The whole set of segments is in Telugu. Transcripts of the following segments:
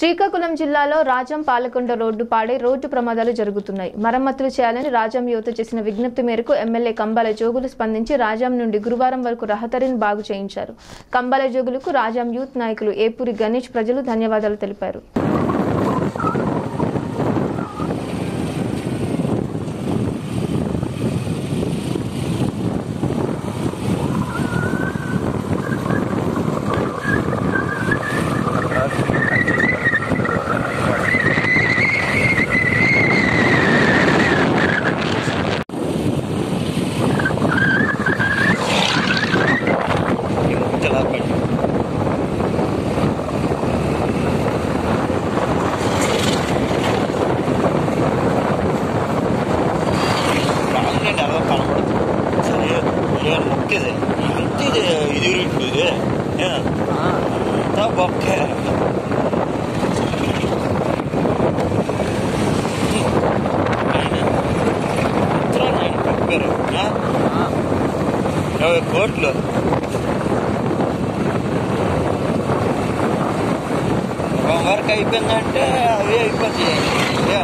శ్రీకాకుళం జిల్లాలో రాజం పాలకొండ రోడ్డు పాడే రోడ్డు ప్రమాదాలు జరుగుతున్నాయి మరమ్మతులు చేయాలని రాజాం యువత చేసిన విజ్ఞప్తి మేరకు ఎమ్మెల్యే కంబాల జోగులు స్పందించి రాజాం నుండి గురువారం వరకు రహదారిని బాగు చేయించారు కంబాల జోగులకు రాజాం యూత్ నాయకులు ఏపూరి గణేష్ ప్రజలు ధన్యవాదాలు తెలిపారు రాంగ్ ఎలా కనబడుతుంది సరే ಏನು ಮುಕ್ಕಿದೆ ಅಂತಿದೆ ಇದು ಇಟ್ಟಿದೆ ಅಂತ ಬೊಕ್ಕೆ యాభై కోట్లు వర్క్ అయిపోయిందంటే అవే అయిపోతాయి ఏ?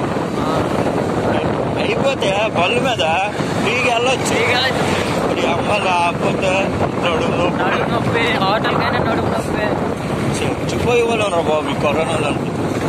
అయిపోతే బళ్ళు మీద ఫ్రీగా వెళ్ళొచ్చు ఇప్పుడు అమ్మ లేకపోతే నడుము నొప్పి నడుము నొప్పి హోటల్కైనా నడుము నొప్పి చచ్చిపోయి వాళ్ళు బాబు ఈ కరోనాలో